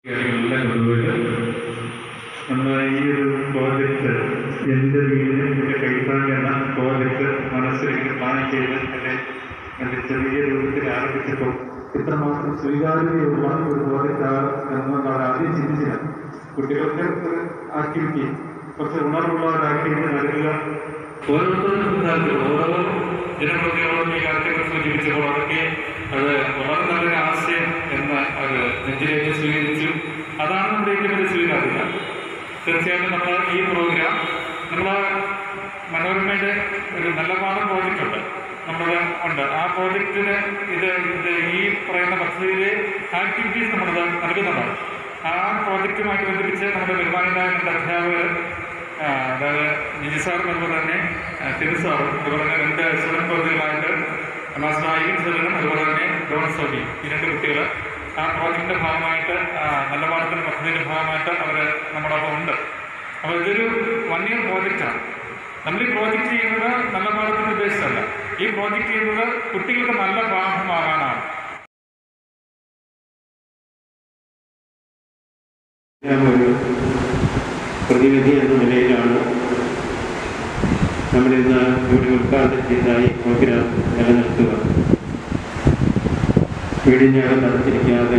കാര്യങ്ങളെല്ലാം കൊണ്ടുപോയിട്ട് നമ്മൾ ഈ ഒരു പ്രോജക്റ്റ് എൻ്റെ വീടിന് എൻ്റെ കൈത്താങ് എന്ന പ്രോജക്റ്റ് മനസ്സിൽ ഇങ്ങനെ പ്ലാൻ ചെയ്ത് എൻ്റെ എൻ്റെ ചെറിയ രൂപത്തിൽ ആരംഭിച്ചപ്പോൾ ഇത്രമാത്രം സ്വീകാര്യതയുള്ള ഒരു പ്രോജക്റ്റ് എന്നാണ് ആദ്യം ചിന്തിച്ചില്ല കുട്ടികൾക്ക് ഒരു ആക്ടിവിറ്റി കുറച്ച് ഉണർവുള്ള ഒരു ആക്ടിവിറ്റി നൽകുക ഓരോരുത്തരും സംസാരിച്ചു ഓരോ ജനപ്രതിനിധികളും ഈ കാര്യങ്ങൾ സൂചിപ്പിച്ചപ്പോൾ അതൊക്കെ അത് വളരെ നല്ലൊരു ആശയം എന്ന് അത് നെഞ്ചിലേക്ക് സ്വീകരിച്ചു അതാണ് നമ്മുടെ ഏറ്റവും വലിയ സ്വീകാര്യത തീർച്ചയായിട്ടും നമ്മൾ ഈ പ്രോഗ്രാം നമ്മൾ മനോരമയുടെ ഒരു നല്ല പാഠം പ്രോജക്റ്റ് ഉണ്ട് നമ്മൾ ഉണ്ട് ആ പ്രോജക്റ്റിന് ഇത് ഇത് ഈ പറയുന്ന പദ്ധതിയിലെ ആക്ടിവിറ്റീസ് നമ്മളത് നൽകുന്നതാണ് ആ പ്രോജക്റ്റുമായിട്ട് ബന്ധിപ്പിച്ച് നമ്മുടെ ബഹുമാനായ രണ്ട് അധ്യാപകർ ആ, അതായത് ജിജി സാറും അതുപോലെ തന്നെ ആ, തിരു സാറും അതുപോലെ തന്നെ രണ്ട് സ്റ്റുഡൻറ് പ്രതികളായിട്ട് മാസ്റ്റർ ഐവിൻ സെലിനും അതുപോലെ തന്നെ ഡോൺ സോബി ഈ രണ്ട് കുട്ടികൾ ആ പ്രോജക്റ്റിൻ്റെ ഭാഗമായിട്ട് ആ, നല്ല പാഠത്തിൻ്റെ പദ്ധതിയുടെ ഭാഗമായിട്ട് അവർ നമ്മളൊപ്പം ഉണ്ട് അപ്പോൾ ഇതൊരു വൺ ഇയർ പ്രോജക്റ്റാണ് നമ്മൾ ഈ പ്രോജക്റ്റ് ചെയ്യുന്നത് നല്ല പാഠത്തിൻ്റെ ഉദ്ദേശമല്ല ഈ പ്രോജക്റ്റ് ചെയ്യുന്നത് കുട്ടികൾക്ക് നല്ല പാഠമാകാനാണ് ഞാൻ ഒരു പ്രതിനിധി എന്ന നിലയിലാണ് നമ്മളിന്ന് ഇവിടെ ഉദ്ഘാടനം ചെയ്തതായി പ്രോഗ്രാം നിലനിർത്തുക വീടിനകം നടത്തിരിക്കാതെ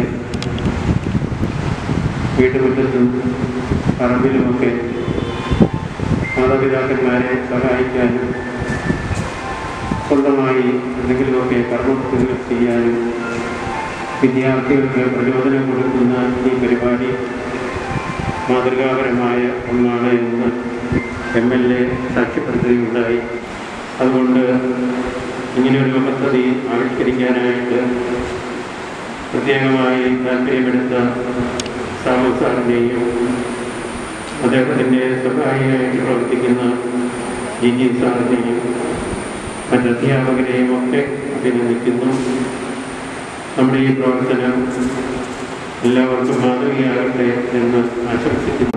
വീട്ടുമുറ്റത്തും പറമ്പിലുമൊക്കെ മാതാപിതാക്കന്മാരെ സഹായിക്കാനും സ്വന്തമായി എന്തെങ്കിലുമൊക്കെ കർമ്മത്തിൽ ചെയ്യാനും വിദ്യാർത്ഥികൾക്ക് പ്രചോദനം കൊടുക്കുന്ന ഈ പരിപാടി മാതൃകാപരമായ ഒന്നാണ് എന്ന് എം എൽ എ സാക്ഷ്യപ്പെടുത്തുകയുണ്ടായി അതുകൊണ്ട് ഇങ്ങനെയൊരു പദ്ധതി ആവിഷ്കരിക്കാനായിട്ട് പ്രത്യേകമായി താല്പര്യമെടുത്ത സാമു സാറിനെയും അദ്ദേഹത്തിൻ്റെ സഹായിയായിട്ട് പ്രവർത്തിക്കുന്ന ജി ജി സാറിനെയും മറ്റ് അധ്യാപകരെയും ഒക്കെ അഭിനന്ദിക്കുന്നു നമ്മുടെ ഈ പ്രവർത്തനം എല്ലാവർക്കും മാതൃകയാകട്ടെ എന്ന് ആശംസിക്കുന്നു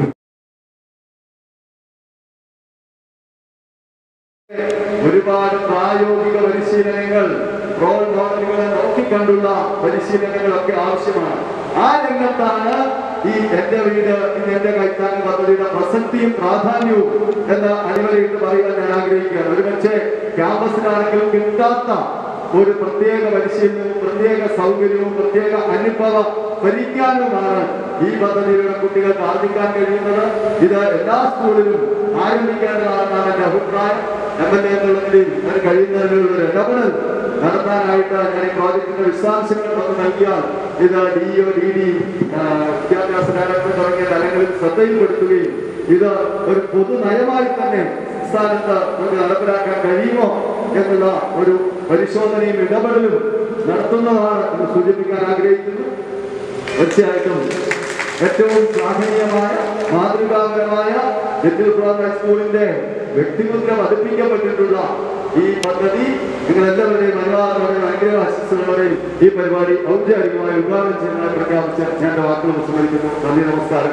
ഒരുപാട് പ്രായോഗിക പരിശീലനങ്ങൾ റോൾ മോഡലുകളെ നോക്കിക്കണ്ടുള്ള പരിശീലനങ്ങളൊക്കെ ആവശ്യമാണ് ആ രംഗത്താണ് ഈ എന്റെ വീട് ഇന്ന് എന്റെ കൈത്താങ് പദ്ധതിയുടെ പ്രസക്തിയും പ്രാധാന്യവും എന്ന് അടിവരയിട്ട് പറയാൻ ഞാൻ ആഗ്രഹിക്കുകയാണ് ഒരുപക്ഷെ ക്യാമ്പസിലാണെങ്കിലും കിട്ടാത്ത ഒരു പ്രത്യേക പരിശീലനവും പ്രത്യേക സൗകര്യവും പ്രത്യേക അനുഭവ പരിജ്ഞാനവുമാണ് ഈ പദ്ധതിയിലൂടെ കുട്ടികൾക്ക് ആർജിക്കാൻ കഴിയുന്നത് ഇത് എല്ലാ സ്കൂളിലും ആരംഭിക്കേണ്ടതാണെന്നാണ് എന്റെ അഭിപ്രായം എം എൽ എ എന്നുള്ള നിലയിൽ അതിന് കഴിയുന്നതിനുള്ള ഒരു ഇടപെടൽ നടത്താനായിട്ട് ഞാൻ ഈ പ്രോജക്ടിന്റെ വിശദാംശങ്ങൾ വന്ന് നൽകിയാൽ ഇത് ഡി ഒ ഡി ഡി വിദ്യാഭ്യാസ ഡയറക്ടർ തുടങ്ങിയ തലങ്ങളിൽ ശ്രദ്ധയിൽപ്പെടുത്തുകയും ഇത് ഒരു പൊതു നയമായി തന്നെ സംസ്ഥാനത്ത് നമുക്ക് നടപ്പിലാക്കാൻ കഴിയുമോ എന്നുള്ള ഒരു പരിശോധനയും ഇടപെടലും നടത്തുന്നതാണ് എന്ന് സൂചിപ്പിക്കാൻ ആഗ്രഹിക്കുന്നു തീർച്ചയായിട്ടും ഏറ്റവും ശ്ലാഘനീയമായ മാതൃകാപരമായ ലിറ്റിൽ ഫ്ലവർ ഹൈസ്കൂളിന്റെ വ്യക്തിമുദ്ര പതിപ്പിക്കപ്പെട്ടിട്ടുള്ള ഈ പദ്ധതി നിങ്ങൾ എല്ലാവരുടെയും അനുവാദത്തോടെയും അനുഗ്രഹാശിസ്സുകളോടെയും ഈ പരിപാടി ഔദ്യോഗികമായി ഉദ്ഘാടനം ചെയ്യുന്നതായി പ്രഖ്യാപിച്ച് ഞാൻ എൻ്റെ വാക്കുകൾ വിസ്മരിക്കുന്നു നന്ദി നമസ്കാരം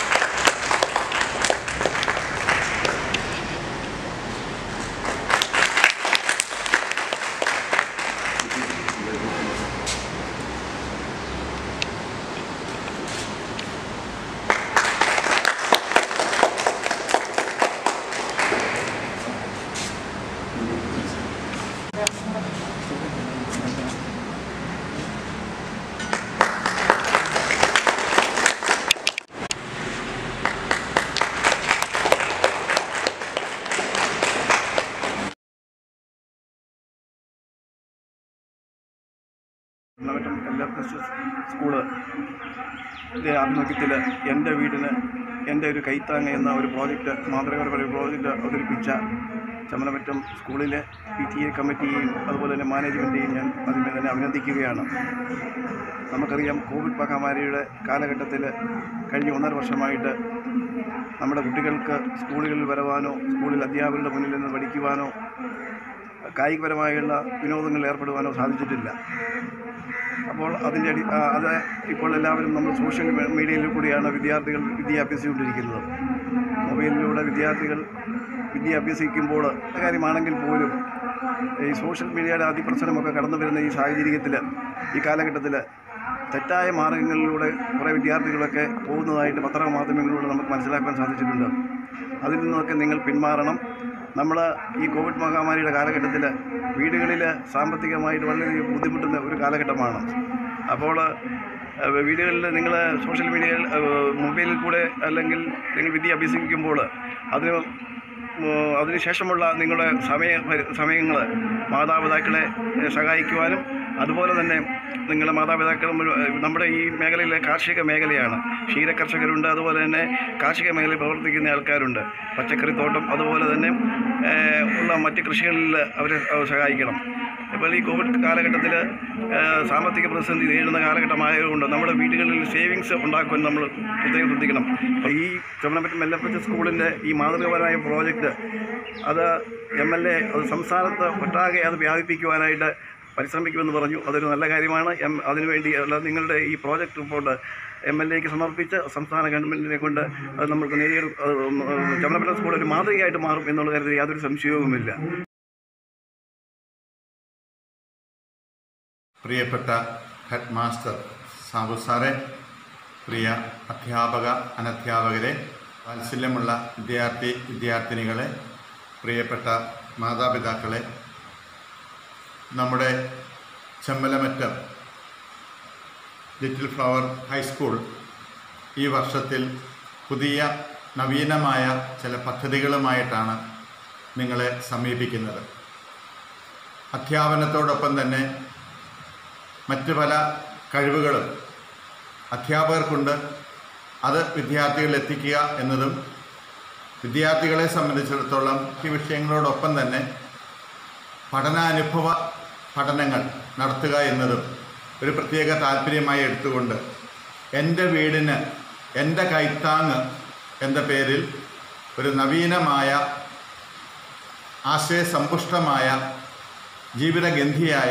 മറ്റം എല്ലാ പ്ലസ് സ്കൂള് ന്റെ ആഭിമുഖ്യത്തിൽ എൻ്റെ വീടിന് എൻ്റെ ഒരു കൈത്താങ്ങ് എന്ന ഒരു പ്രോജക്റ്റ് മാതൃകപരമായ ഒരു പ്രോജക്റ്റ് അവതരിപ്പിച്ച ചമലമറ്റം സ്കൂളിലെ പി ടി എ കമ്മിറ്റിയെയും അതുപോലെ തന്നെ മാനേജ്മെൻറ്റെയും ഞാൻ അതിനെ തന്നെ അഭിനന്ദിക്കുകയാണ് നമുക്കറിയാം കോവിഡ് മഹാമാരിയുടെ കാലഘട്ടത്തിൽ കഴിഞ്ഞ ഒന്നര വർഷമായിട്ട് നമ്മുടെ കുട്ടികൾക്ക് സ്കൂളുകളിൽ വരവാനോ സ്കൂളിൽ അധ്യാപകരുടെ മുന്നിൽ നിന്ന് പഠിക്കുവാനോ കായികപരമായുള്ള വിനോദങ്ങളിൽ ഏർപ്പെടുവാനോ സാധിച്ചിട്ടില്ല അപ്പോൾ അതിൻ്റെ അടി ആ, അത് ഇപ്പോൾ എല്ലാവരും നമ്മൾ സോഷ്യൽ മീ- മീഡിയയിൽ കൂടിയാണ് വിദ്യാർത്ഥികൾ വിദ്യ അഭ്യസിച്ചുകൊണ്ടിരിക്കുന്നത് മൊബൈലിലൂടെ വിദ്യാർത്ഥികൾ വിദ്യ അഭ്യസിക്കുമ്പോൾ കാര്യമാണെങ്കിൽ പോലും ഈ സോഷ്യൽ മീഡിയയുടെ അതിപ്രസരമൊക്കെ കടന്നു വരുന്ന ഈ സാഹചര്യത്തിൽ ഈ കാലഘട്ടത്തിൽ തെറ്റായ മാർഗങ്ങളിലൂടെ കുറേ വിദ്യാർത്ഥികളൊക്കെ പോകുന്നതായിട്ട് പത്രമാധ്യമങ്ങളിലൂടെ നമുക്ക് മനസ്സിലാക്കാൻ സാധിച്ചിട്ടുണ്ട് അതിൽ നിന്നൊക്കെ നിങ്ങൾ പിന്മാറണം നമ്മൾ ഈ കോവിഡ് മഹാമാരിയുടെ കാലഘട്ടത്തിൽ വീടുകളിൽ സാമ്പത്തികമായിട്ട് വളരെയധികം ബുദ്ധിമുട്ടുന്ന ഒരു കാലഘട്ടമാണ് അപ്പോൾ ഏഹ്, വീടുകളിൽ നിങ്ങൾ സോഷ്യൽ മീഡിയയിൽ ഏഹ്, മൊബൈലിൽ കൂടെ അല്ലെങ്കിൽ നിങ്ങൾ വിദ്യ അഭ്യസിക്കുമ്പോൾ അതിന് ഉം, അതിനുശേഷമുള്ള നിങ്ങളുടെ സമയ സമയങ്ങൾ മാതാപിതാക്കളെ ഏഹ്, സഹായിക്കുവാനും അതുപോലെ തന്നെ നിങ്ങളുടെ മാതാപിതാക്കൾ മുഴുവൻ ഏഹ്, നമ്മുടെ ഈ മേഖലയിലെ കാർഷിക മേഖലയാണ് ക്ഷീര കർഷകരുണ്ട് അതുപോലെ തന്നെ കാർഷിക മേഖലയിൽ പ്രവർത്തിക്കുന്ന ആൾക്കാരുണ്ട് പച്ചക്കറിത്തോട്ടം അതുപോലെ തന്നെ ഏഹ്, ഉള്ള മറ്റ് കൃഷികളിൽ അവരെ ഏഹ്, സഹായിക്കണം ഇപ്പോൾ ഈ കോവിഡ് കാലഘട്ടത്തിൽ സാമ്പത്തിക പ്രതിസന്ധി നേരിടുന്ന കാലഘട്ടമായതുകൊണ്ട് നമ്മുടെ വീടുകളിൽ സേവിങ്സ് ഉണ്ടാക്കുവാൻ നമ്മൾ പ്രത്യേകം ശ്രദ്ധിക്കണം അപ്പോൾ ഈ ചുമലപ്പറ്റം എൽ എഫ് എച്ച് സ്കൂളിൻ്റെ ഈ മാതൃകപരമായ പ്രോജക്റ്റ് അത് എം എൽ എ അത് സംസ്ഥാനത്ത് ഒട്ടാകെ അത് വ്യാപിപ്പിക്കുവാനായിട്ട് പരിശ്രമിക്കുമെന്ന് പറഞ്ഞു അതൊരു നല്ല കാര്യമാണ് എം അതിനുവേണ്ടി അല്ല നിങ്ങളുടെ ഈ പ്രോജക്റ്റ് റിപ്പോർട്ട് എം എൽ എക്ക് സമർപ്പിച്ച് സംസ്ഥാന ഗവൺമെൻറ്റിനെ കൊണ്ട് അത് നമുക്ക് നേടിയെടു ചമലപ്പറ്റം സ്കൂൾ ഒരു മാതൃകയായിട്ട് മാറും എന്നുള്ള കാര്യത്തിൽ യാതൊരു സംശയവുമില്ല പ്രിയപ്പെട്ട ഹെഡ് മാസ്റ്റർ സാബു സാറെ പ്രിയ അധ്യാപക അനധ്യാപകരെ വാത്സല്യമുള്ള വിദ്യാർത്ഥി വിദ്യാർത്ഥിനികളെ പ്രിയപ്പെട്ട മാതാപിതാക്കളെ നമ്മുടെ ചെമ്മലമറ്റം ലിറ്റിൽ ഫ്ലവർ ഹൈസ്കൂൾ ഈ വർഷത്തിൽ പുതിയ നവീനമായ ചില പദ്ധതികളുമായിട്ടാണ് നിങ്ങളെ സമീപിക്കുന്നത് അധ്യാപനത്തോടൊപ്പം തന്നെ മറ്റ് പല കഴിവുകളും അധ്യാപകർക്കുണ്ട് അത് വിദ്യാർത്ഥികളിൽ എത്തിക്കുക എന്നതും വിദ്യാർത്ഥികളെ സംബന്ധിച്ചിടത്തോളം ഈ വിഷയങ്ങളോടൊപ്പം തന്നെ പഠനാനുഭവ പഠനങ്ങൾ നടത്തുക എന്നതും ഒരു പ്രത്യേക താല്പര്യമായി എടുത്തുകൊണ്ട് എൻ്റെ വീടിന് എൻ്റെ കൈത്താങ്ങ് എന്ന പേരിൽ ഒരു നവീനമായ ആശയസമ്പുഷ്ടമായ ജീവിതഗന്ധിയായ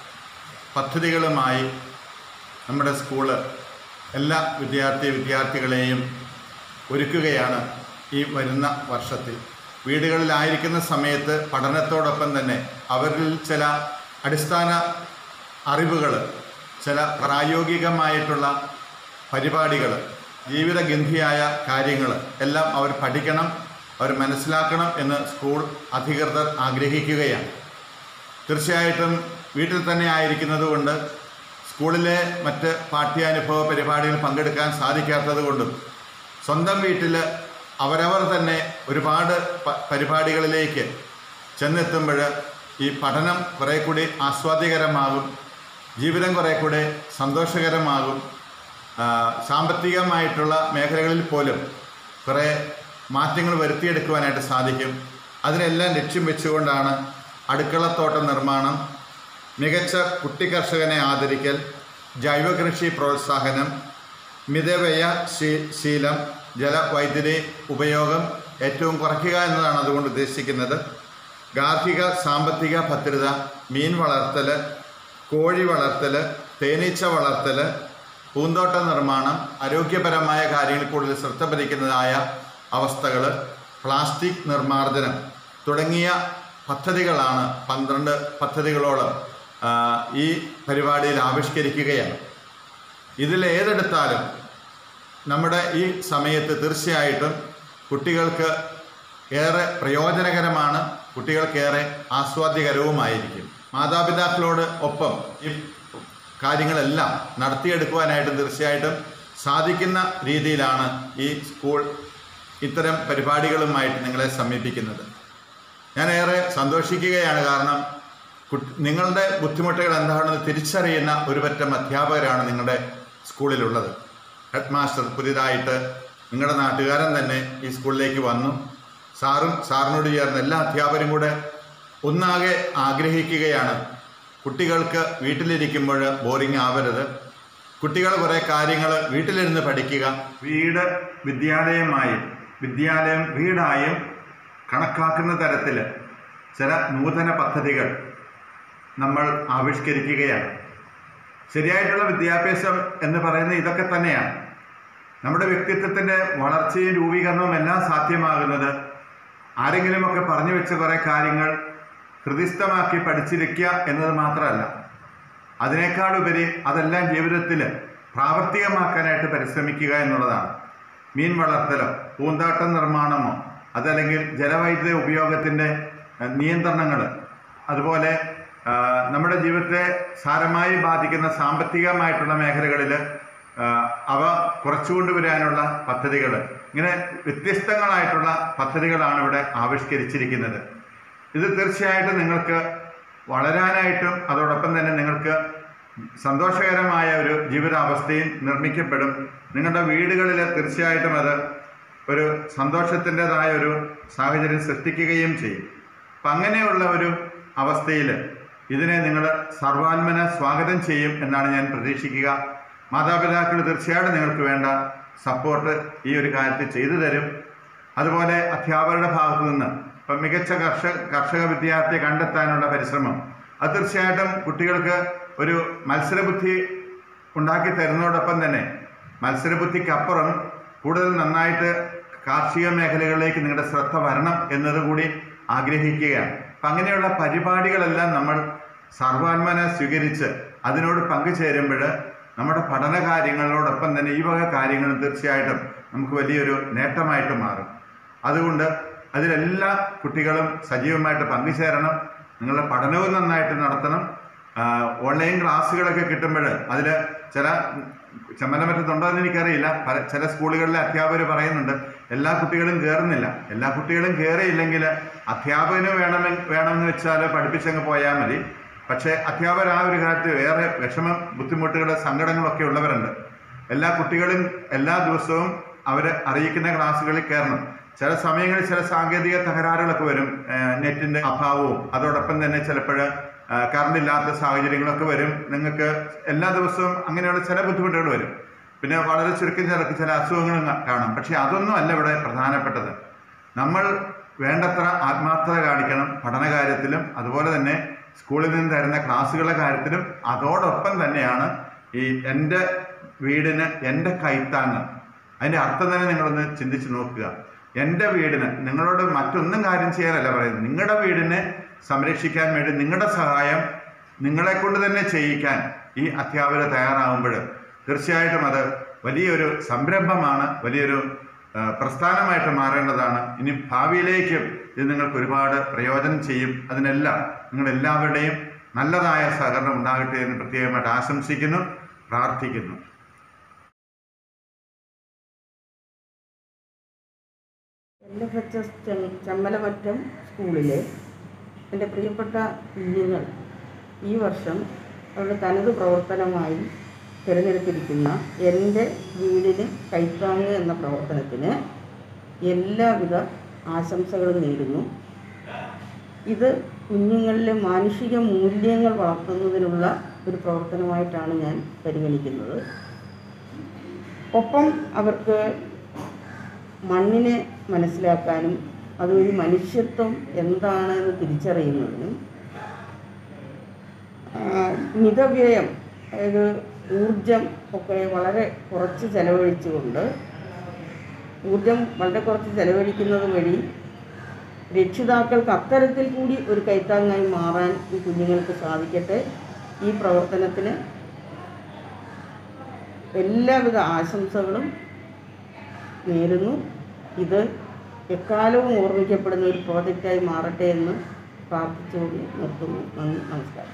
പദ്ധതികളുമായി നമ്മുടെ സ്കൂള് എല്ലാ വിദ്യാർത്ഥി വിദ്യാർത്ഥികളെയും ഒരുക്കുകയാണ് ഈ വരുന്ന വർഷത്തിൽ വീടുകളിലായിരിക്കുന്ന സമയത്ത് പഠനത്തോടൊപ്പം തന്നെ അവരിൽ ചില അടിസ്ഥാന അറിവുകൾ ചില പ്രായോഗികമായിട്ടുള്ള പരിപാടികൾ ജീവിതഗന്ധിയായ കാര്യങ്ങൾ എല്ലാം അവർ പഠിക്കണം അവർ മനസ്സിലാക്കണം എന്ന് സ്കൂൾ അധികൃതർ ആഗ്രഹിക്കുകയാണ് തീർച്ചയായിട്ടും വീട്ടിൽ തന്നെ ആയിരിക്കുന്നത് കൊണ്ട് സ്കൂളിലെ മറ്റ് പാഠ്യാനുഭവ പരിപാടികൾ പങ്കെടുക്കാൻ സാധിക്കാത്തത് കൊണ്ടും സ്വന്തം വീട്ടിൽ അവരവർ തന്നെ ഒരുപാട് പ- പരിപാടികളിലേക്ക് ചെന്നെത്തുമ്പോൾ ഈ പഠനം കുറേ കൂടി ആസ്വാദ്യകരമാകും ജീവിതം കുറേ കൂടെ സന്തോഷകരമാകും ആ, സാമ്പത്തികമായിട്ടുള്ള മേഖലകളിൽ പോലും കുറേ മാറ്റങ്ങൾ വരുത്തിയെടുക്കുവാനായിട്ട് സാധിക്കും അതിനെല്ലാം ലക്ഷ്യം വെച്ചുകൊണ്ടാണ് അടുക്കളത്തോട്ട നിർമ്മാണം മികച്ച കുട്ടി കർഷകനെ ആദരിക്കൽ ജൈവകൃഷി പ്രോത്സാഹനം മിതവ്യയ ശീ- ശീലം ജലവൈദ്യുതി ഉപയോഗം ഏറ്റവും കുറയ്ക്കുക എന്നതാണ് അതുകൊണ്ട് ഉദ്ദേശിക്കുന്നത് ഗാർഹിക സാമ്പത്തിക ഭദ്രത മീൻ വളർത്തൽ കോഴി വളർത്തൽ തേനീച്ച വളർത്തൽ പൂന്തോട്ട നിർമ്മാണം ആരോഗ്യപരമായ കാര്യങ്ങളിൽ കൂടുതൽ ശ്രദ്ധ പതിക്കുന്നതായ അവസ്ഥകൾ പ്ലാസ്റ്റിക് നിർമ്മാർജ്ജനം തുടങ്ങിയ പദ്ധതികളാണ് പന്ത്രണ്ട് പദ്ധതികളോളം ആ, ഈ പരിപാടിയിൽ ആവിഷ്കരിക്കുകയാണ് ഇതിൽ ഏതെടുത്താലും നമ്മുടെ ഈ സമയത്ത് തീർച്ചയായിട്ടും കുട്ടികൾക്ക് ഏറെ പ്രയോജനകരമാണ് കുട്ടികൾക്കേറെ ആസ്വാദ്യകരവുമായിരിക്കും മാതാപിതാക്കളോട് ഒപ്പം ഈ കാര്യങ്ങളെല്ലാം നടത്തിയെടുക്കുവാനായിട്ട് തീർച്ചയായിട്ടും സാധിക്കുന്ന രീതിയിലാണ് ഈ സ്കൂൾ ഇത്തരം പരിപാടികളുമായിട്ട് നിങ്ങളെ സമീപിക്കുന്നത് ഞാൻ ഏറെ സന്തോഷിക്കുകയാണ് കാരണം കുട്ടി നിങ്ങളുടെ ബുദ്ധിമുട്ടുകൾ എന്താണെന്ന് തിരിച്ചറിയുന്ന ഒരു പറ്റം അധ്യാപകരാണ് നിങ്ങളുടെ സ്കൂളിലുള്ളത് ഹെഡ് മാസ്റ്റർ പുതിയതായിട്ട് നിങ്ങളുടെ നാട്ടുകാരൻ തന്നെ ഈ സ്കൂളിലേക്ക് വന്നു സാറും സാറിനോട് ചേർന്ന് എല്ലാ അധ്യാപകരും കൂടെ ഒന്നാകെ ആഗ്രഹിക്കുകയാണ് കുട്ടികൾക്ക് വീട്ടിലിരിക്കുമ്പോൾ ബോറിംഗ് ആവരുത് കുട്ടികൾ കുറേ കാര്യങ്ങൾ വീട്ടിലിരുന്ന് പഠിക്കുക വീട് വിദ്യാലയമായും വിദ്യാലയം വീടായും കണക്കാക്കുന്ന തരത്തിൽ ചില നൂതന പദ്ധതികൾ നമ്മൾ ആവിഷ്കരിക്കുകയാണ് ശരിയായിട്ടുള്ള വിദ്യാഭ്യാസം എന്ന് പറയുന്നത് ഇതൊക്കെ തന്നെയാണ് നമ്മുടെ വ്യക്തിത്വത്തിൻ്റെ വളർച്ചയും രൂപീകരണവും എല്ലാം സാധ്യമാകുന്നത് ആരെങ്കിലുമൊക്കെ പറഞ്ഞു വെച്ച കുറേ കാര്യങ്ങൾ ഹൃദിസ്ഥമാക്കി പഠിച്ചിരിക്കുക എന്നത് മാത്രമല്ല അതിനേക്കാളുപരി അതെല്ലാം ജീവിതത്തിൽ പ്രാവർത്തികമാക്കാനായിട്ട് പരിശ്രമിക്കുക എന്നുള്ളതാണ് മീൻ വളർത്തലോ പൂന്താട്ടം നിർമ്മാണമോ അതല്ലെങ്കിൽ ജലവൈദ്യുത ഉപയോഗത്തിൻ്റെ നിയന്ത്രണങ്ങൾ അതുപോലെ ആ, നമ്മുടെ ജീവിതത്തെ സാരമായി ബാധിക്കുന്ന സാമ്പത്തികമായിട്ടുള്ള മേഖലകളിൽ അവ കുറച്ചുകൊണ്ടുവരാനുള്ള പദ്ധതികൾ ഇങ്ങനെ വ്യത്യസ്തങ്ങളായിട്ടുള്ള പദ്ധതികളാണ് ഇവിടെ ആവിഷ്കരിച്ചിരിക്കുന്നത് ഇത് തീർച്ചയായിട്ടും നിങ്ങൾക്ക് വളരാനായിട്ടും അതോടൊപ്പം തന്നെ നിങ്ങൾക്ക് സന്തോഷകരമായ ഒരു ജീവിതാവസ്ഥയും നിർമ്മിക്കപ്പെടും നിങ്ങളുടെ വീടുകളിൽ തീർച്ചയായിട്ടും അത് ഒരു സന്തോഷത്തിൻ്റെതായ ഒരു സാഹചര്യം സൃഷ്ടിക്കുകയും ചെയ്യും അപ്പം അങ്ങനെയുള്ള ഒരു അവസ്ഥയിൽ ഇതിനെ നിങ്ങൾ സർവാത്മന സ്വാഗതം ചെയ്യും എന്നാണ് ഞാൻ പ്രതീക്ഷിക്കുക മാതാപിതാക്കൾ തീർച്ചയായിട്ടും നിങ്ങൾക്ക് വേണ്ട സപ്പോർട്ട് ഈ ഒരു കാര്യത്തിൽ ചെയ്തു തരും അതുപോലെ അധ്യാപകരുടെ ഭാഗത്തു നിന്ന് ഇപ്പം മികച്ച കർഷക കർഷക വിദ്യാർത്ഥിയെ കണ്ടെത്താനുള്ള പരിശ്രമം അത് തീർച്ചയായിട്ടും കുട്ടികൾക്ക് ഒരു മത്സരബുദ്ധി ഉണ്ടാക്കി തരുന്നതോടൊപ്പം തന്നെ മത്സരബുദ്ധിക്കപ്പുറം കൂടുതൽ നന്നായിട്ട് കാർഷിക മേഖലകളിലേക്ക് നിങ്ങളുടെ ശ്രദ്ധ വരണം എന്നതുകൂടി ആഗ്രഹിക്കുകയാണ് അപ്പം അങ്ങനെയുള്ള പരിപാടികളെല്ലാം നമ്മൾ സർവാത്മന സ്വീകരിച്ച് അതിനോട് പങ്കുചേരുമ്പോൾ നമ്മുടെ പഠന കാര്യങ്ങളോടൊപ്പം തന്നെ ഈ വക കാര്യങ്ങളും തീർച്ചയായിട്ടും നമുക്ക് വലിയൊരു നേട്ടമായിട്ട് മാറും അതുകൊണ്ട് അതിലെല്ലാ കുട്ടികളും സജീവമായിട്ട് പങ്കുചേരണം നിങ്ങളുടെ പഠനവും നന്നായിട്ട് നടത്തണം ആ, ഓൺലൈൻ ക്ലാസ്സുകളൊക്കെ കിട്ടുമ്പോൾ അതിൽ ചില ചമ്മലമറ്റത്തുണ്ടോ എന്ന് എനിക്കറിയില്ല പല ചില സ്കൂളുകളിലെ അധ്യാപകർ പറയുന്നുണ്ട് എല്ലാ കുട്ടികളും കയറുന്നില്ല എല്ലാ കുട്ടികളും കയറിയില്ലെങ്കിൽ അധ്യാപകന് വേണമെന്ന് വേണമെന്ന് വെച്ചാൽ പഠിപ്പിച്ചങ്ങ് പോയാൽ മതി പക്ഷേ അധ്യാപകർ ആ ഒരു കാര്യത്തിൽ ഏറെ വിഷമം ബുദ്ധിമുട്ടുകൾ സങ്കടങ്ങളൊക്കെ ഉള്ളവരുണ്ട് എല്ലാ കുട്ടികളും എല്ലാ ദിവസവും അവർ അറിയിക്കുന്ന ക്ലാസ്സുകളിൽ കയറണം ചില സമയങ്ങളിൽ ചില സാങ്കേതിക തകരാറുകളൊക്കെ വരും നെറ്റിൻ്റെ അഭാവവും അതോടൊപ്പം തന്നെ ചിലപ്പോൾ കറണ്ട് ഇല്ലാത്ത സാഹചര്യങ്ങളൊക്കെ വരും നിങ്ങൾക്ക് എല്ലാ ദിവസവും അങ്ങനെയുള്ള ചില ബുദ്ധിമുട്ടുകൾ വരും പിന്നെ വളരെ ചുരുക്കം ചിലർക്ക് ചില അസുഖങ്ങളും കാ- കാണും പക്ഷേ അതൊന്നും അല്ല ഇവിടെ പ്രധാനപ്പെട്ടത് നമ്മൾ വേണ്ടത്ര ആത്മാർത്ഥത കാണിക്കണം പഠനകാര്യത്തിലും അതുപോലെ തന്നെ സ്കൂളിൽ നിന്ന് തരുന്ന ക്ലാസ്സുകളുടെ കാര്യത്തിലും അതോടൊപ്പം തന്നെയാണ് ഈ എൻ്റെ വീടിന് എൻ്റെ കൈത്താങ്ങ് അതിൻ്റെ അർത്ഥം തന്നെ നിങ്ങളൊന്ന് ചിന്തിച്ച് നോക്കുക എൻ്റെ വീടിന് നിങ്ങളോട് മറ്റൊന്നും കാര്യം ചെയ്യാനല്ല പറയുന്നത് നിങ്ങളുടെ വീടിനെ സംരക്ഷിക്കാൻ വേണ്ടി നിങ്ങളുടെ സഹായം നിങ്ങളെ കൊണ്ട് തന്നെ ചെയ്യിക്കാൻ ഈ അധ്യാപകർ തയ്യാറാകുമ്പോൾ തീർച്ചയായിട്ടും അത് വലിയൊരു സംരംഭമാണ് വലിയൊരു ആ, പ്രസ്ഥാനമായിട്ട് മാറേണ്ടതാണ് ഇനി ഭാവിയിലേക്കും ഇത് നിങ്ങൾക്ക് ഒരുപാട് പ്രയോജനം ചെയ്യും അതിനെല്ലാം നിങ്ങളെല്ലാവരുടെയും നല്ലതായ സഹകരണം ഉണ്ടാകട്ടെ എന്ന് പ്രത്യേകമായിട്ട് ആശംസിക്കുന്നു പ്രാർത്ഥിക്കുന്നു L F H S Chemmalamattam സ്കൂളിലെ എൻ്റെ പ്രിയപ്പെട്ട കുഞ്ഞുങ്ങൾ ഈ വർഷം അവരുടെ തനത് പ്രവർത്തനമായി തിരഞ്ഞെടുത്തിരിക്കുന്ന എൻ്റെ വീടിന് കൈത്താങ്ങ് എന്ന പ്രവർത്തനത്തിന് എല്ലാവിധ ആശംസകളും നേരുന്നു ഇത് കുഞ്ഞുങ്ങളിലെ മാനുഷിക മൂല്യങ്ങൾ വളർത്തുന്നതിനുള്ള ഒരു പ്രവർത്തനമായിട്ടാണ് ഞാൻ പരിഗണിക്കുന്നത് ഒപ്പം അവർക്ക് മണ്ണിനെ മനസ്സിലാക്കാനും അതുവഴി മനുഷ്യത്വം എന്താണ് എന്ന് തിരിച്ചറിയുന്നതിനും ആ, മിതവ്യയം അതായത് ഊർജം ഒക്കെ വളരെ കുറച്ച് ചെലവഴിച്ചുകൊണ്ട് ഊർജം വളരെ കുറച്ച് ചെലവഴിക്കുന്നത് വഴി രക്ഷിതാക്കൾക്ക് അത്തരത്തിൽ കൂടി ഒരു കൈത്താങ്ങായി മാറാൻ ഈ കുഞ്ഞുങ്ങൾക്ക് സാധിക്കട്ടെ ഈ പ്രവർത്തനത്തിന് എല്ലാവിധ ആശംസകളും നേരുന്നു ഇത് എക്കാലവും ഓർമ്മിക്കപ്പെടുന്ന ഒരു പ്രോജക്റ്റായി മാറട്ടെ എന്ന് പ്രാർത്ഥിച്ചുകൊണ്ട് നിർത്തുന്നു നന്ദി നമസ്കാരം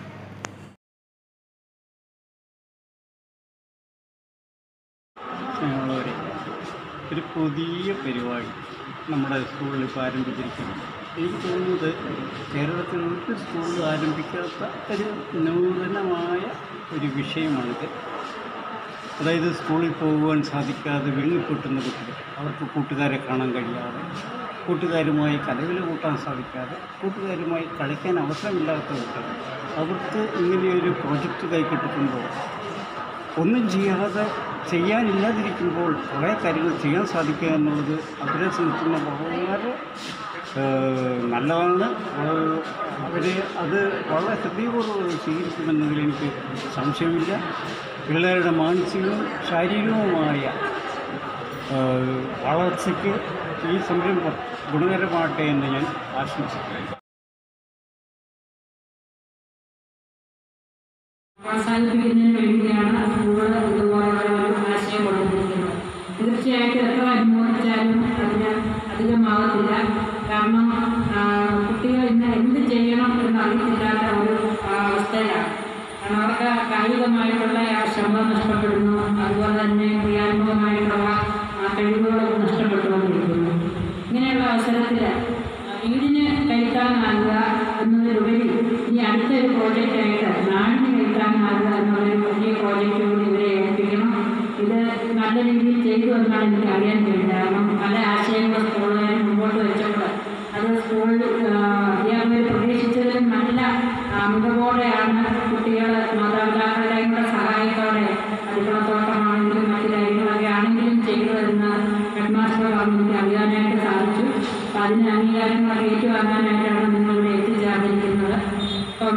സ്നേഹമുള്ളവരെ ഒരു പുതിയ പരിപാടി നമ്മുടെ സ്കൂളിൽ ഇപ്പോൾ ആരംഭിച്ചിരിക്കുന്നു എനിക്ക് തോന്നുന്നത് കേരളത്തിൽ ഒരു സ്കൂളിൽ ആരംഭിക്കാത്ത ഒരു നൂതനമായ ഒരു വിഷയമാണിത് അതായത് സ്കൂളിൽ പോകുവാൻ സാധിക്കാതെ വിങ്ങിപ്പൊട്ടുന്ന കുട്ടികൾ അവർക്ക് കൂട്ടുകാരെ കാണാൻ കഴിയാതെ കൂട്ടുകാരുമായി കലവില കൂട്ടാൻ സാധിക്കാതെ കൂട്ടുകാരുമായി കളിക്കാൻ അവസരമില്ലാത്ത കുട്ടികൾ അവർക്ക് ഇങ്ങനെയൊരു പ്രോജക്റ്റ് കൈ കിട്ടുമ്പോൾ ഒന്നും ചെയ്യാതെ ചെയ്യാനില്ലാതിരിക്കുമ്പോൾ കുറേ കാര്യങ്ങൾ ചെയ്യാൻ സാധിക്കുക എന്നുള്ളത് അവരെ സംബന്ധിക്കുന്ന വളരെ ഏഹ്, നല്ലതാണ് അവർ അത് വളരെ ഹൃദയപൂർവ്വം സ്വീകരിക്കുമെന്നതിൽ എനിക്ക് സംശയമില്ല പിള്ളേരുടെ മാനസികവും ശാരീരികവുമായ ഏഹ്, വളർച്ചയ്ക്ക് ഈ സംരംഭം ഗുണകരമാകട്ടെ എന്ന് ഞാൻ ആശംസിക്കുന്നു പ്രോത്സാഹിപ്പിക്കുന്നതിന് വേണ്ടിയാണ് സ്കൂള് ഇതുപോലുള്ള ഒരു ആശയം കൊണ്ടുവന്നിരിക്കുന്നത് തീർച്ചയായിട്ടും എത്ര അനുമോദിച്ചാലും അതിന് അധികമാവത്തില്ല കാരണം ആ, കുട്ടികൾ ഇന്ന് എന്ത് ചെയ്യണം എന്ന് അറിയത്തില്ലാത്ത ഒരു ആ, അവസ്ഥയിലാണ് കാരണം അവർക്ക് കായികമായിട്ടുള്ള ആ ശ്രമം നഷ്ടപ്പെടുന്നു അതുപോലെ തന്നെ ക്രിയാത്മകമായിട്ടുള്ള ആ കഴിവുകളും നഷ്ടപ്പെട്ടുകൊണ്ടിരിക്കുന്നു ഇങ്ങനെയുള്ള അവസരത്തിൽ വീടിന് കൈത്താങ്ങാകുക എന്നതിലുപരി ഈ അടുത്തൊരു പ്രോജക്റ്റായിട്ട് നാടിന് കൈത്താങ്ങാകുക എന്നുള്ളൊരു വലിയ പ്രോജക്റ്റ് കൂടി ഇവരെ ഏൽപ്പിക്കണം ഇത് നല്ല രീതിയിൽ ചെയ്തു എന്നാണ് എനിക്ക് അറിയാൻ കഴിയുന്നത് കാരണം പല ആശയങ്ങളും സ്കൂളുകാർ മുമ്പോട്ട് വെച്ചപ്പോൾ അത് സ്കൂളിൽ അധ്യാപകർ പ്രതീക്ഷിച്ചതിലും നല്ല ആ, മികവോടെയാണ് കുട്ടികൾ മാതാപിതാക്കളുടെയും കൂടെ സഹായത്തോടെ അടുക്കളത്തോട്ടമാണെങ്കിലും മറ്റു കാര്യങ്ങളൊക്കെ ആണെങ്കിലും ചെയ്തു വരുന്ന ഹെഡ് മാസ്റ്റർ എനിക്ക് അറിയാനായിട്ട് സാധിച്ചു അപ്പം അതിന് അംഗീകാരങ്ങളൊക്കെ ഏറ്റുവാങ്ങാനായിട്ടാണ് നിങ്ങളിവിടെ എത്തിച്ചേർന്നിരിക്കുന്നത് അപ്പം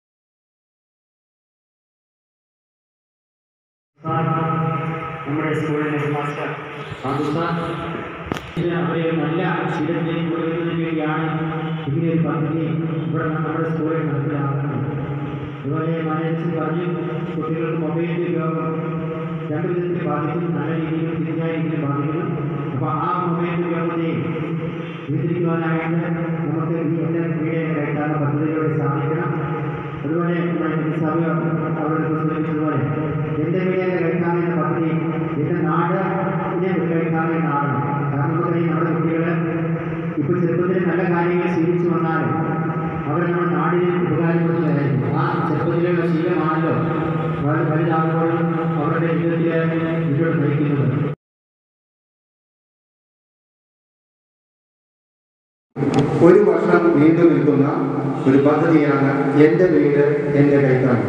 നമ്മുടെ സ്കൂളിലെ മാസ്റ്റർ സാധു സാർ ഇത് അവരെ നല്ല ശീലത്തിലേക്ക് കൊണ്ടുവരുന്നതിന് വേണ്ടിയാണ് ഇങ്ങനെ ഒരു പദ്ധതി ഇവിടെ നമ്മുടെ സ്കൂളിൽ നടപ്പിലാക്കുന്നത് അതുപോലെ മാനേജ് പറഞ്ഞു കുട്ടികൾക്ക് മൊബൈലിൻ്റെ ഉപയോഗം രണ്ട് വിധത്തിൽ ബാധിക്കും നല്ല രീതിയിലും തിരിഞ്ഞായ രീതിയിലും ബാധിക്കുന്നു അപ്പോൾ ആ മൊബൈൽ ഉപയോഗത്തെ നിയന്ത്രിക്കുവാനായിട്ട് നമുക്ക് ഈ എൻ്റെ വീടിനെ കയറ്റാനുള്ള പദ്ധതിയിലൂടെ സാധിക്കണം അതുപോലെ നമ്മുടെ സഭ അവരുടെ സൂചിപ്പിച്ചതുപോലെ എൻ്റെ വീടിനെ കയറ്റാൻ എന്ന പദ്ധതി എൻ്റെ നാടിനെ കയറ്റാൻ നാടാണ് കാരണം നമുക്കറിയാം നമ്മുടെ കുട്ടികൾ ഇപ്പോൾ ചെറുപ്പത്തിൽ നല്ല കാര്യങ്ങൾ ശീലിച്ചു വന്നാൽ അവർ നമ്മുടെ നാടിന് ഉപകാരപ്പെടുന്നതായിരിക്കും ആ ചെറുപ്പത്തിലുള്ള ശീലമാണല്ലോ വളരെ വലുതാകുമ്പോഴും അവരുടെ ജീവിതത്തിൽ മുന്നോട്ട് നയിക്കുന്നത് ഒരു വർഷം നീണ്ടു നിൽക്കുന്ന ഒരു പദ്ധതിയാണ് എൻ്റെ വീട് എൻ്റെ കൈത്താങ്ങ്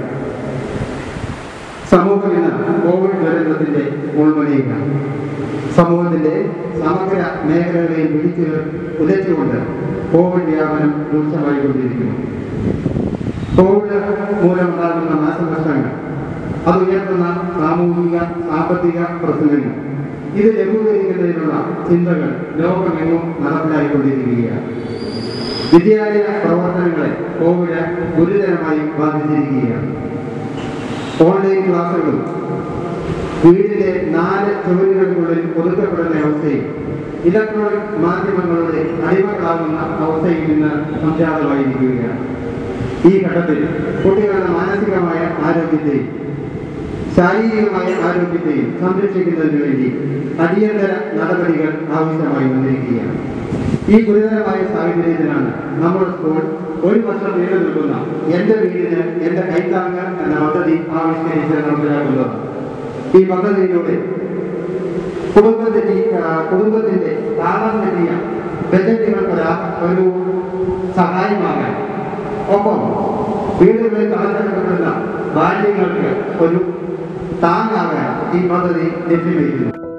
സമൂഹം ഇന്ന് കോവിഡ് ദുരന്തത്തിന്റെ ഉൾമണിയിലാണ് സമൂഹത്തിന്റെ സമഗ്ര മേഖലകളെയും പിടിച്ച് ഉലച്ചുകൊണ്ട് കോവിഡ് വ്യാപനം രൂക്ഷമായിക്കൊണ്ടിരിക്കുന്നു കോവിഡ് മൂലമുണ്ടാകുന്ന നാശനഷ്ടങ്ങൾ അത് ഉയർത്തുന്ന സാമൂഹിക സാമ്പത്തിക പ്രശ്നങ്ങൾ ഇത് ലഘൂകരിക്കുന്നതിനുള്ള ചിന്തകൾ ലോകമെങ്ങും നടപ്പിലായിക്കൊണ്ടിരിക്കുകയാണ് വിദ്യാലയ പ്രവർത്തനങ്ങളെ കോവിഡ് ഗുരുതരമായി ബാധിച്ചിരിക്കുകയാണ് ഓൺലൈൻ ക്ലാസുകളും വീടിന്റെ നാല് ചുവരുകൾക്കുള്ളിൽ ഒതുക്കപ്പെടുന്ന അവസ്ഥയും ഇലക്ട്രോണിക് മാധ്യമങ്ങളുടെ അടിമകളാകുന്ന അവസ്ഥയിൽ നിന്ന് സംജാതമായിരിക്കുകയാണ് ഈ ഘട്ടത്തിൽ കുട്ടികളുടെ മാനസികമായ ആരോഗ്യത്തെയും ശാരീരികമായ ആരോഗ്യത്തെയും സംരക്ഷിക്കുന്നതിന് വേണ്ടി അടിയന്തര നടപടികൾ ആവശ്യമായി വന്നിരിക്കുകയാണ് ഈ ഗുരുതരമായ സാഹചര്യത്തിലാണ് നമ്മുടെ സ്കൂൾ ഒരു വർഷം നീണ്ടു നിൽക്കുന്ന എന്റെ വീടിന് എന്റെ കൈത്താങ്ങ് എന്ന പദ്ധതി ആവിഷ്കരിച്ച് നടപ്പിലാക്കുന്നത് ഈ പദ്ധതിയിലൂടെ കുടുംബത്തിന്റെ ആ, കുടുംബത്തിന്റെ താളം തെറ്റിയ ബജറ്റുകൾക്ക് ഒരു- ഒരു സഹായമാകാൻ ഒപ്പം വീടുകളിൽ തളർത്തപ്പെടുന്ന ബാല്യങ്ങൾക്ക് ഒരു താങ്ങാകാൻ ഈ പദ്ധതി ലക്ഷ്യം വയ്ക്കുന്നു